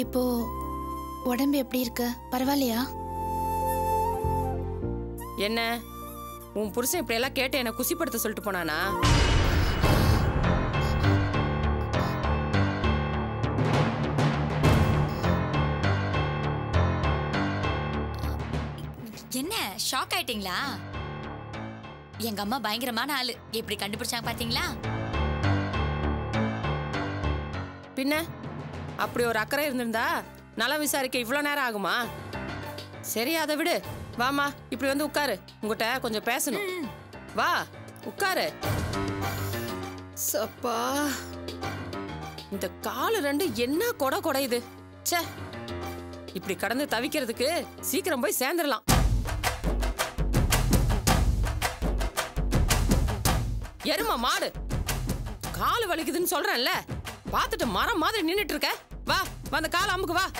இப்போ உடம்பு எப்படி இருக்கு பரவாயில்லையா என்ன உன் புருஷன் இப்படி எல்லாம் கேட்டு என்ன குசிப்படுத்த சொல்லிட்டு போனானா என்ன ஷாக் ஆயிட்டீங்களா எங்க அம்மா பயங்கரமான ஆளு எப்படி கண்டுபிடிச்சாங்க பாத்தீங்களா பின்ன அப்படி ஒரு அக்கறை இருந்திருந்தா நலம் விசாரிக்க இவ்வளோ நேரம் ஆகுமா சரி அதை விடு வாமா இப்படி வந்து உட்காரு உங்ககிட்ட கொஞ்சம் பேசணும் வா உட்காரு சப்பா இந்த காலு ரெண்டு என்ன கொடை கொடையுது ச்சே இப்படி கடந்து தவிக்கிறதுக்கு சீக்கிரம் போய் சேர்ந்துடலாம் எருமை மாடு காலு வலிக்குதுன்னு சொல்றேன்ல பார்த்துட்டு மரம் மாதிரி நின்னுட்டு இருக்க வா வந்து கால அமுக்கு வா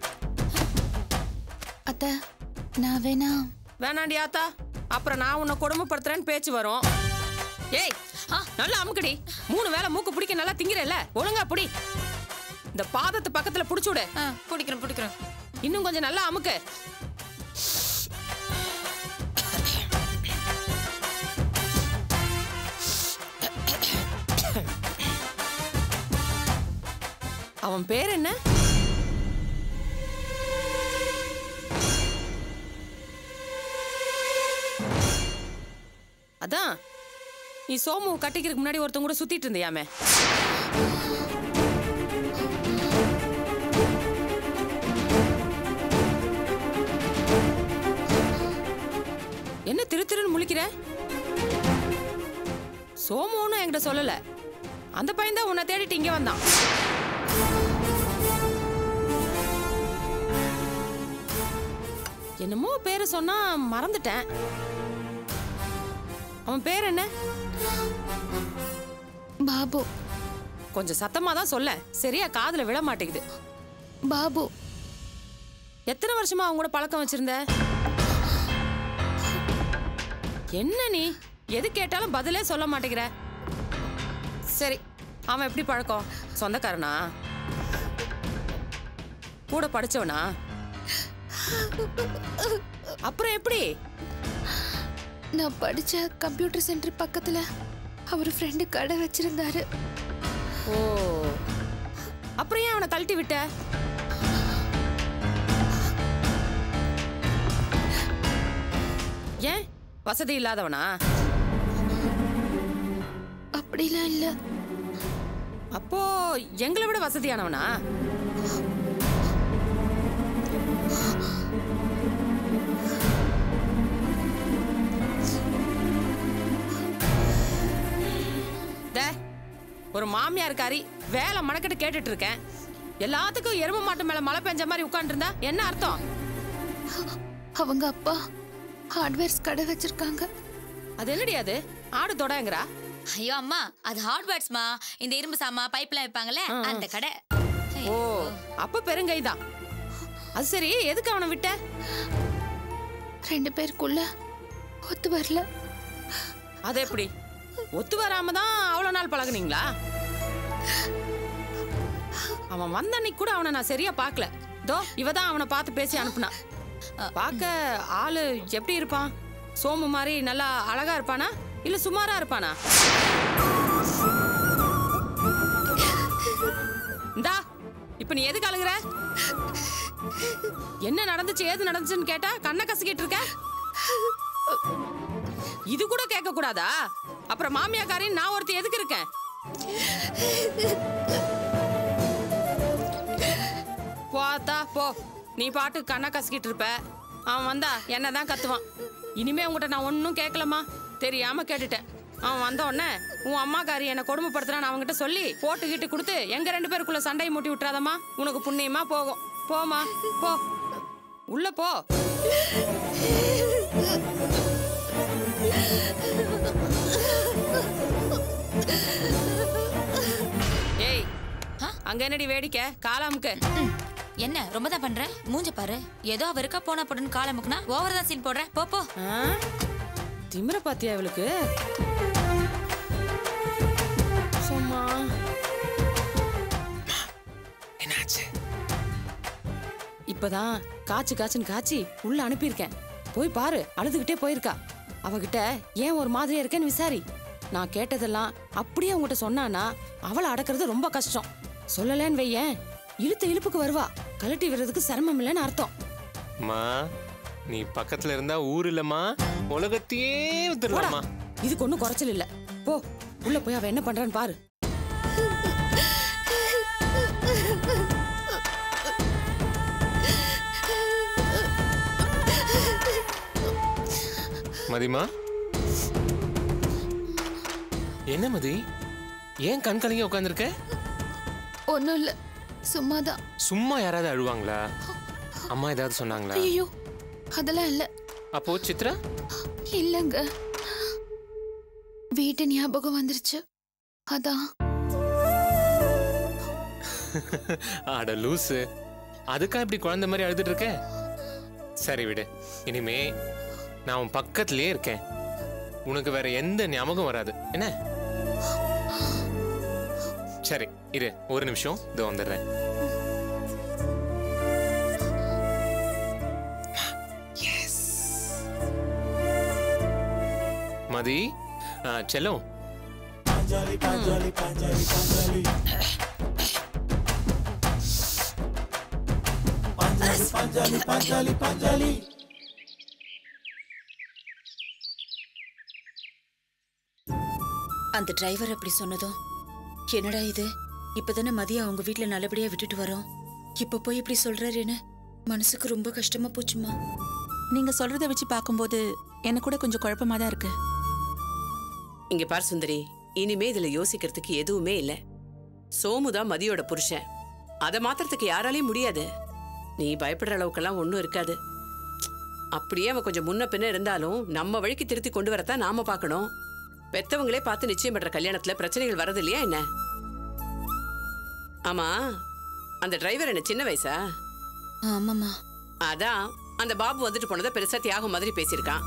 அத்தை நான் வேணா வேணாண்டி ஆத்தா அப்புறம் நான் உன்னை கொடுமைப்படுத்துறேன்னு பேச்சு வரும் ஏய் ஆ. நல்லா அமுக்குடி மூணு வேளை மூக்கு பிடிக்க நல்லா திங்கிறல்ல ஒழுங்கா புடி இந்த பாதத்து பக்கத்துல புடிச்சு விடு பிடிக்கிறோம் பிடிக்கிறோம் இன்னும் கொஞ்சம் நல்லா அமுக்கு அவன் பேர் என்ன அதான் நீ சோமு கட்டிக்கிறதுக்கு முன்னாடி ஒருத்தன் கூட சுத்திட்டு இருந்தியாமே என்ன திரு திருன்னு முழிக்கிற சோமுன்னு என்கிட்ட சொல்லல அந்த பையன் தான் உன்னை தேடிட்டு இங்க வந்தான் என்னமோ பேரு சொன்னா மறந்துட்டேன் அவன் பேர் என்ன பாபு கொஞ்சம் சத்தமா தான் சொல்ல சரியா காதுல விழ மாட்டேங்குது பாபு எத்தனை வருஷமா அவங்க கூட பழக்கம் வச்சிருந்த என்ன நீ எது கேட்டாலும் பதிலே சொல்ல மாட்டேங்கிற சரி அவன் எப்படி பழக்கம் சொந்தக்காரனா கூட படிச்சவனா அப்புறம் எப்படி நான் படிச்ச கம்ப்யூட்டர் சென்டர் பக்கத்துல அவர் ஃப்ரெண்டு கடை வச்சிருந்தாரு ஓ அப்புறம் ஏன் அவனை கழட்டி விட்ட ஏன் வசதி இல்லாதவனா அப்படிலாம் இல்ல அப்போ எங்களை விட வசதியானவனா டே, ஒரு மாமியார் காரி வேலை மணக்கிட்டு கேட்டுட்டு இருக்கேன் எல்லாத்துக்கும் எருமை மாட்டு மேல மழை பெஞ்ச மாதிரி உட்காந்துருந்தா என்ன அர்த்தம் அவங்க அப்பா ஹார்ட்வேர்ஸ் கடை வச்சிருக்காங்க அது என்னடி அது ஆடு தொடங்குறா ஐயோ அம்மா அது ஹார்ட்வேர்ட்ஸ்மா இந்த இரும்பு சாமா பைப்லாம் வைப்பாங்கல்ல அந்த கடை ஓ அப்ப பெருங்கைதான் அது சரி எதுக்கு அவனை விட்ட ரெண்டு பேருக்குள்ள ஒத்து வரல அது எப்படி ஒத்து வராம தான் அவ்வளவு நாள் பழகுனீங்களா அவன் வந்த அன்னைக்கு கூட அவனை நான் சரியா பார்க்கல தோ இவ தான் அவனை பார்த்து பேசி அனுப்புனா பார்க்க ஆளு எப்படி இருப்பான் சோமு மாதிரி நல்லா அழகா இருப்பானா இல்ல சுமாரா இருப்பானா இந்தா இப்ப நீ எதுக்கு அழுகுற என்ன நடந்துச்சு ஏது நடந்துச்சுன்னு கேட்டா கண்ணை கசக்கிட்டு இருக்க இது கூட கேட்க கூடாதா அப்புறம் மாமியாக்காரின் நான் ஒருத்தி எதுக்கு இருக்கேன் போத்தா போ நீ பாட்டு கண்ணை கசக்கிட்டு இருப்ப அவன் வந்தா என்னதான் கத்துவான் இனிமே உங்ககிட்ட நான் ஒன்றும் கேட்கலம்மா தெரியாம கேட்டுட்டேன் அவன் வந்த உடனே உன் அம்மாக்காரி என்னை கொடுமைப்படுத்துறான்னு அவன்கிட்ட சொல்லி போட்டுக்கிட்டு கொடுத்து எங்க ரெண்டு பேருக்குள்ள சண்டையை மூட்டி விட்டுறாதம்மா உனக்கு புண்ணியமா போகும் போமா போ உள்ள போ ஏய் அங்க என்னடி வேடிக்கை காலாமுக்கு ம். என்ன ரொம்ப தான் பண்ற மூஞ்ச பாரு ஏதோ அவருக்கா போனா போடுன்னு காலை முக்குனா ஓவர் தான் சீன் போடுற போ போ ஆ? திமிர பாத்தியா இவளுக்கு சும்மா என்னாச்சு இப்பதான் காய்ச்சி காய்ச்சுன்னு காய்ச்சி உள்ள அனுப்பியிருக்கேன் போய் பாரு அழுதுகிட்டே போயிருக்கா அவகிட்ட ஏன் ஒரு மாதிரியா இருக்கேன்னு விசாரி நான் கேட்டதெல்லாம் அப்படியே உங்ககிட்ட சொன்னானா அவளை அடக்கிறது ரொம்ப கஷ்டம் சொல்லலேன்னு வையேன் இழுத்த இழுப்புக்கு வருவா கழட்டி விடுறதுக்கு சிரமம் இல்லைன்னு அர்த்தம் மா நீ பக்கத்துல இருந்தா ஊர் இல்லம்மா உலகத்தையே வித்துடலாமா இதுக்கு ஒன்றும் குறைச்சல் இல்ல போ உள்ள போய் அவ என்ன பண்றான்னு பாரு மதிமா என்ன மதி ஏன் கண் கலங்கி உட்காந்துருக்க ஒன்றும் இல்லை சும்மாதான் சும்மா யாராவது அழுவாங்களா அம்மா ஏதாவது சொன்னாங்களா ஐயோ அதெல்லாம் இல்லை அப்போ சித்ரா இல்லைங்க வீட்டு ஞாபகம் வந்துருச்சு அதான் அட லூசு அதுக்கா இப்படி குழந்தை மாதிரி அழுதுட்டு இருக்க சரி விடு இனிமே நான் உன் பக்கத்துலயே இருக்கேன் உனக்கு வேற எந்த ஞாபகம் வராது என்ன சரி இரு ஒரு நிமிஷம் இதோ வந்துடுறேன் மதி ஆ, செல்லம் அந்த டிரைவர் அப்படி சொன்னதும் என்னடா இது இப்பதானே மதியம் அவங்க வீட்ல நல்லபடியா விட்டுட்டு வரோம் இப்ப போய் இப்படி சொல்றாருன்னு மனசுக்கு ரொம்ப கஷ்டமா போச்சுமா நீங்க சொல்றத வச்சு பார்க்கும்போது எனக்கு கூட கொஞ்சம் குழப்பமா தான் இருக்கு இங்க பார் சுந்தரி இனிமே இதுல யோசிக்கிறதுக்கு எதுவுமே இல்ல சோமுதான் மதியோட புருஷன் அதை மாத்துறதுக்கு யாராலையும் முடியாது நீ பயப்படுற அளவுக்கெல்லாம் ஒன்றும் இருக்காது அப்படியே அவன் கொஞ்சம் முன்ன பின்ன இருந்தாலும் நம்ம வழிக்கு திருத்தி கொண்டு வரத்தான் நாம பார்க்கணும் பெத்தவங்களே பார்த்து நிச்சயம் பண்ற கல்யாணத்துல பிரச்சனைகள் வரது இல்லையா என்ன ஆமா அந்த டிரைவர் என்ன சின்ன வயசா ஆமாமா அதான் அந்த பாபு வந்துட்டு போனதை பெருசா தியாகம் மாதிரி பேசியிருக்கான்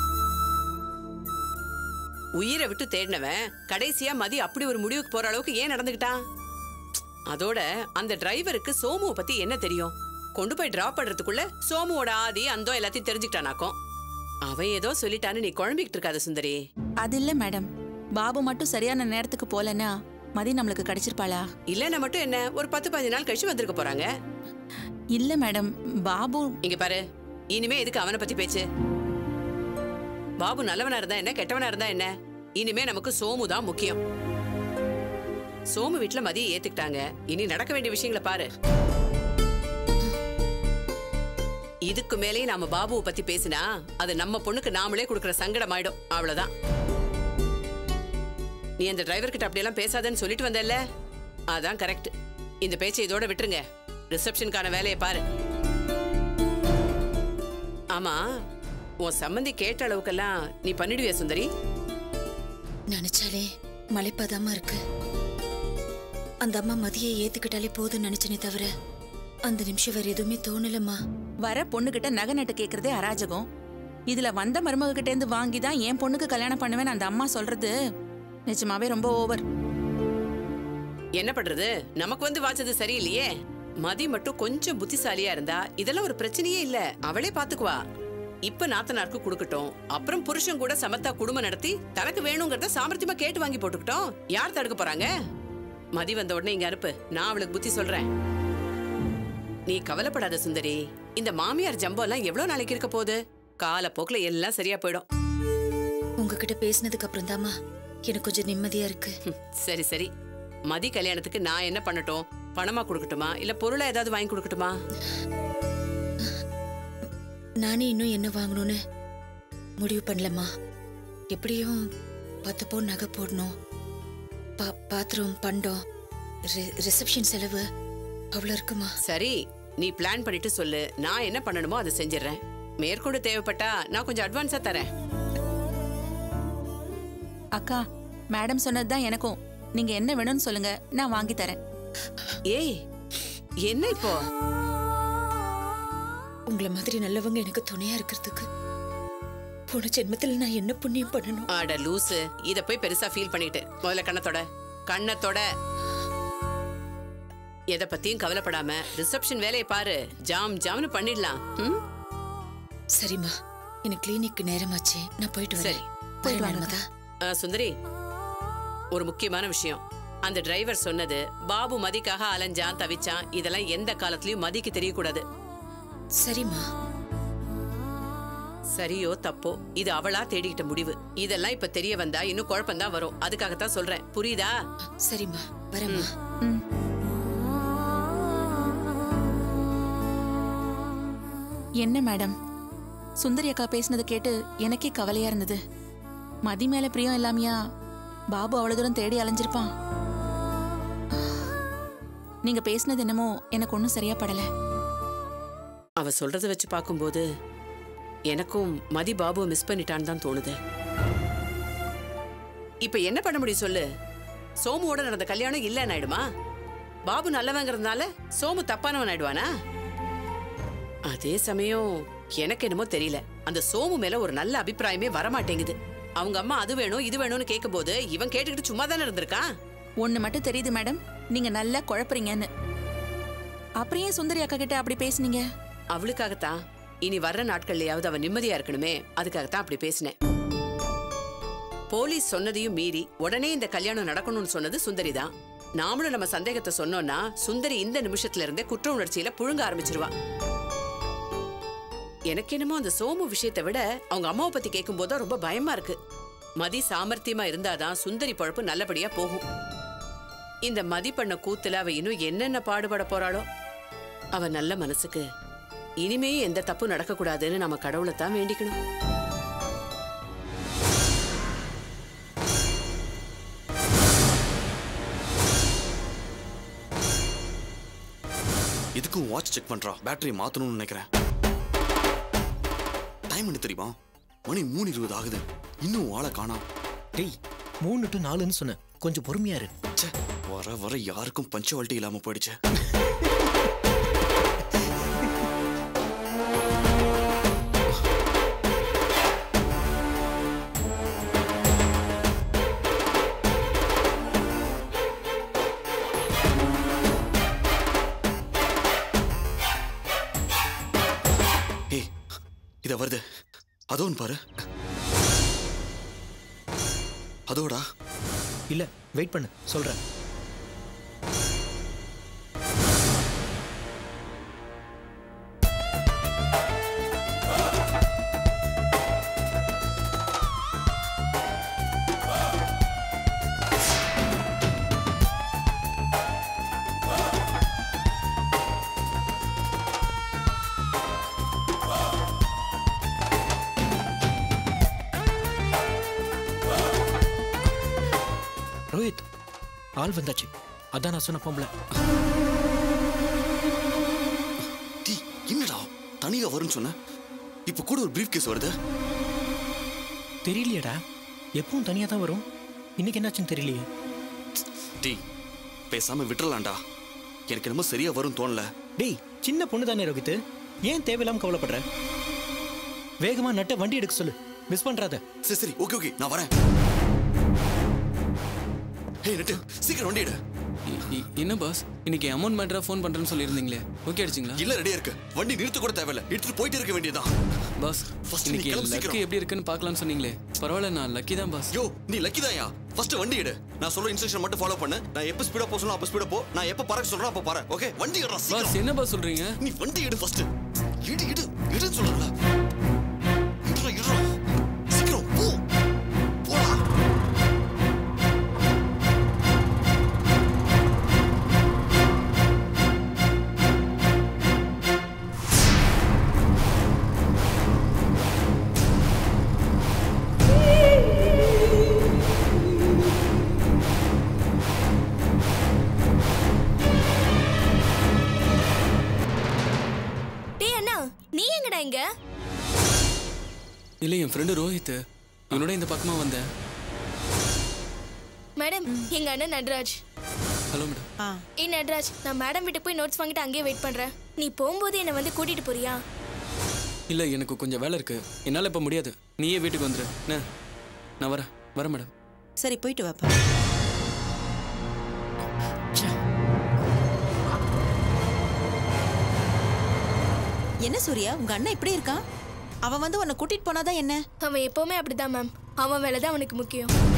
உயிரை விட்டு தேடினவன் கடைசியா மதி அப்படி ஒரு முடிவுக்கு போற அளவுக்கு ஏன் நடந்துக்கிட்டான் அதோட அந்த டிரைவருக்கு சோமுவை பத்தி என்ன தெரியும் கொண்டு போய் டிராப் பண்றதுக்குள்ள சோமுவோட ஆதி அந்தோ எல்லாத்தையும் தெரிஞ்சுக்கிட்டானாக்கும் அவன் ஏதோ சொல்லிட்டான்னு நீ குழம்பிக்கிட்டு இருக்காத சுந்தரி அது இல்ல மேடம் பாபு மட்டும் சரியான நேரத்துக்கு போலன்னா மதி நம்மளுக்கு கிடைச்சிருப்பாளா இல்லைன்னா மட்டும் என்ன ஒரு பத்து பதினஞ்சு நாள் கழிச்சு வந்திருக்க போறாங்க இல்ல மேடம் பாபு இங்க பாரு இனிமே எதுக்கு அவனை பத்தி பேச்சு பாபு நல்லவனா இருந்தா என்ன கெட்டவனா இருந்தா என்ன இனிமே நமக்கு சோமு தான் முக்கியம் சோமு வீட்ல மதிய ஏத்துக்கிட்டாங்க இனி நடக்க வேண்டிய விஷயங்களை பாரு இதுக்கு மேலேயும் நாம பாபுவை பத்தி பேசினா அது நம்ம பொண்ணுக்கு நாமளே கொடுக்கிற சங்கடம் ஆயிடும் அவ்வளவுதான் நீ அந்த டிரைவர் கிட்ட அப்படியெல்லாம் பேசாதன்னு சொல்லிட்டு வந்தல்ல அதான் கரெக்ட் இந்த பேச்சை இதோட விட்டுருங்க ரிசப்ஷனுக்கான வேலையை பாரு ஆமா உன் சம்மந்தி கேட்ட அளவுக்கெல்லாம் நீ பண்ணிடுவியா சுந்தரி நினைச்சாலே மலைப்பாதாம இருக்கு அந்த அம்மா மதியை ஏத்துக்கிட்டாலே போதும் நினைச்சனே தவிர அந்த நிமிஷம் வேற எதுவுமே தோணலம்மா வர பொண்ணுகிட்ட நகை நட்டு கேக்குறதே அராஜகம் இதுல வந்த மருமக கிட்ட இருந்து வாங்கி தான் என் பொண்ணுக்கு கல்யாணம் பண்ணுவேன் அந்த அம்மா சொல்றது நிஜமாவே ரொம்ப ஓவர் என்ன பண்றது நமக்கு வந்து வாச்சது சரியில்லையே மதி மட்டும் கொஞ்சம் புத்திசாலியா இருந்தா இதெல்லாம் ஒரு பிரச்சனையே இல்ல அவளே பாத்துக்குவா இப்ப நாத்தனாருக்கு கொடுக்கட்டும் அப்புறம் புருஷன் கூட சமத்தா குடும்பம் நடத்தி தனக்கு வேணுங்கிறத சாமர்த்தியமா கேட்டு வாங்கி போட்டுக்கிட்டோம் யார் தடுக்க போறாங்க மதி வந்த உடனே இங்க அனுப்பு நான் அவளுக்கு புத்தி சொல்றேன் நீ கவலைப்படாத சுந்தரி இந்த மாமியார் ஜம்போ எல்லாம் எவ்வளவு நாளைக்கு இருக்க போகுது காலப்போக்குல எல்லாம் சரியா போயிடும் உங்ககிட்ட பேசினதுக்கு அப்புறம் தாமா எனக்கு கொஞ்சம் நிம்மதியா இருக்கு ஹம், சரி சரி மதி கல்யாணத்துக்கு நான் என்ன பண்ணட்டும் பணமா கொடுக்கட்டுமா இல்ல பொருளா ஏதாவது வாங்கி கொடுக்கட்டுமா நானே இன்னும் என்ன வாங்கணும்னு முடிவு பண்ணலம்மா எப்படியும் பத்து பவுன் நகை போடணும் பா பாத்திரம் பண்டம் ரி- ரிசப்ஷன் செலவு அவ்வளோ இருக்குமா சரி நீ பிளான் பண்ணிட்டு சொல்லு நான் என்ன பண்ணணுமோ அதை செஞ்சிடறேன் மேற்கொண்டு தேவைப்பட்டா நான் கொஞ்சம் அட்வான்ஸா தரேன் அக்கா மேடம் சொன்னதுதான் எனக்கும் நீங்க என்ன வேணும்னு சொல்லுங்க நான் வாங்கி தரேன் ஏய் என்ன இப்போ உங்களை மாதிரி நல்லவங்க எனக்கு துணையா இருக்கிறதுக்கு போன ஜென்மத்துல நான் என்ன புண்ணியம் பண்ணணும் அட லூசு இத போய் பெருசா ஃபீல் பண்ணிட்டு முதல்ல கண்ணத்தோட கண்ணத்தோட எதை பத்தியும் கவலைப்படாம ரிசப்ஷன் வேலையை பாரு ஜாம் ஜாம்னு பண்ணிடலாம் ம்? சரிம்மா எனக்கு கிளினிக்கு நேரமாச்சு நான் போயிட்டு சரி. வரேன் போயிட்டு வாங்கதா ஆ, சுந்தரி ஒரு முக்கியமான விஷயம் அந்த டிரைவர் சொன்னது பாபு மதிக்காக அலைஞ்சான் தவிச்சான் இதெல்லாம் எந்த காலத்துலயும் மதிக்கு தெரியக்கூடாது சரிம்மா சரியோ தப்போ இது அவளா தேடிக்கிட்ட முடிவு இதெல்லாம் இப்ப தெரிய வந்தா இன்னும் குழப்பம்தான் வரும் அதுக்காகத்தான் சொல்றேன் புரியுதா சரிம்மா வரேம்மா ம். என்ன மேடம் சுந்தரி அக்கா பேசினது கேட்டு எனக்கே கவலையா இருந்தது மதி மேல பிரியம் இல்லாமையா பாபு அவ்வளவு தூரம் தேடி அலைஞ்சிருப்பான் நீங்க பேசினது என்னமோ எனக்கு ஒன்றும் சரியா படல அவ சொல்றத வச்சு பார்க்கும்போது எனக்கும் மதி பாபுவை மிஸ் பண்ணிட்டான்னு தான் தோணுது இப்ப என்ன பண்ண முடியும் சொல்லு சோமுவோட நடந்த கல்யாணம் இல்லைன்னு ஆயிடுமா பாபு நல்லவங்கிறதுனால சோமு தப்பானவன் ஆயிடுவானா அதே சமயம் எனக்கு என்னமோ தெரியல அந்த சோமு மேல ஒரு நல்ல அபிப்பிராயமே வரமாட்டேங்குது அவங்க அம்மா அது வேணும் இது வேணும்னு கேட்கும்போது இவன் கேட்டுக்கிட்டு சும்மா தானே இருந்திருக்கான் ஒண்ணு மட்டும் தெரியுது மேடம் நீங்க நல்லா குழப்புறீங்கன்னு அப்புறம் ஏன் சுந்தரி அக்கா கிட்ட அப்படி பேசுனீங்க அவளுக்காகத்தான் இனி வர்ற நாட்கள்லயாவது அவ நிம்மதியா இருக்கணுமே அதுக்காகத்தான் அப்படி பேசினேன் போலீஸ் சொன்னதையும் மீறி உடனே இந்த கல்யாணம் நடக்கணும்னு சொன்னது சுந்தரி தான் நாமளும் நம்ம சந்தேகத்தை சொன்னோம்னா சுந்தரி இந்த நிமிஷத்துல இருந்தே குற்ற உணர்ச்சியில புழுங்க ஆரம்பிச்சிருவா எனக்கு என்னமோ அந்த சோமு விஷயத்தை விட அவங்க அம்மாவை பத்தி கேட்கும்போது தான் ரொம்ப பயமா இருக்கு மதி சாமர்த்தியமா இருந்தாதான் சுந்தரி பொழப்பு நல்லபடியா போகும் இந்த மதி பண்ண கூத்துல அவ இன்னும் என்னென்ன பாடுபட போறாளோ அவ நல்ல மனசுக்கு இனிமே எந்த தப்பு நடக்கக்கூடாதுன்னு நம்ம கடவுளை தான் வேண்டிக்கணும் இதுக்கும் வாட்ச் செக் பண்றா பேட்டரி மாத்தணும்னு நினைக்கிறேன் டைம் என்ன தெரியுமா மணி மூணு இருபது ஆகுது இன்னும் ஆளை காணோம் டேய் மூணு டு நாலுன்னு சொன்னேன் கொஞ்சம் பொறுமையா இரு ச்சே வர வர யாருக்கும் பஞ்சுவாலிட்டி இல்லாம போயிடுச்சு ஏய் இத வருது அதோன்னு பாரு அதோடா இல்ல வெயிட் பண்ணு சொல்றேன் ரோஹித் ஆள் வந்தாச்சு அதான் நான் சொன்ன பொம்பளை டீ என்னடா தனியா வரும்னு சொன்ன இப்ப கூட ஒரு பிரீஃப் கேஸ் வருது தெரியலையேடா எப்பவும் தனியா தான் வரும் இன்னைக்கு என்னாச்சுன்னு தெரியலையே டீ பேசாம விட்டுறலாம்டா எனக்கு என்னமோ சரியா வரும் தோணல டேய் சின்ன பொண்ணு தானே ரோஹித் ஏன் தேவையில்லாம கவலைப்படுற வேகமா நட்ட வண்டி எடுக்க சொல்லு மிஸ் பண்றாத சரி சரி ஓகே ஓகே நான் வரேன் ஹே நட்டு சீக்கிரம் வண்டி எடு இ- இ- என்ன பாஸ் இன்னைக்கு அமௌண்ட் மேட்டரா ஃபோன் பண்றேன்னு சொல்லியிருந்தீங்களே ஓகே அடிச்சிங்களா இல்ல ரெடியா இருக்கு வண்டி நிறுத்த கூட தேவையில்ல எடுத்துட்டு போயிட்டே இருக்க வேண்டியதுதான் பாஸ் First நீ இன்னைக்கு கிளம்பு லக்கு சீக்கிரம். எப்படி இருக்குன்னு பார்க்கலாம்னு சொன்னீங்களே பரவாயில்ல நான் லக்கி தான் பாஸ் யோ நீ லக்கி தான்யா ஃபர்ஸ்ட் வண்டி எடு நான் சொல்ற இன்ஸ்ட்ரக்ஷன் மட்டும் ஃபாலோ பண்ணு நான் எப்ப ஸ்பீடா போக சொல்லணும் அப்ப ஸ்பீடா போ நான் எப்ப பறக்க சொல்றேன் அப்ப பற ஓகே வண்டி எடுறா பாஸ் சீக்கிரம் என்ன பாஸ் சொல்றீங்க நீ வண்டி எடு ஃபர்ஸ்ட் எடு எடு எடுன்னு சொல்றல எடுறா எடுறா சீக்கிரம் போ போடா டேய் அண்ணா நீ எங்கடா இங்க இல்ல என் ஃப்ரெண்டு ரோஹித் இவனோட இந்த பக்கமா வந்தேன் மேடம் எங்க அண்ணன் நட்ராஜ் ஹலோ மேடம் ஏய் நட்ராஜ் நான் மேடம் வீட்டுக்கு போய் நோட்ஸ் வாங்கிட்டு அங்கேயே வெயிட் பண்றேன் நீ போகும்போது என்னை வந்து கூட்டிட்டு போறியா இல்ல எனக்கு கொஞ்சம் வேலை இருக்கு என்னால இப்ப முடியாது நீயே வீட்டுக்கு வந்துரு என்ன நான் வரேன் வரேன் மேடம் சரி போயிட்டு வாப்பா என்ன சூர்யா உங்க அண்ணன் இப்படி இருக்கான் அவன் வந்து உன்னை கூட்டிட்டு போனாதான் என்ன அவன் எப்பவுமே அப்படிதான் மேம் அவன் வேலை தான் அவனுக்கு முக்கியம்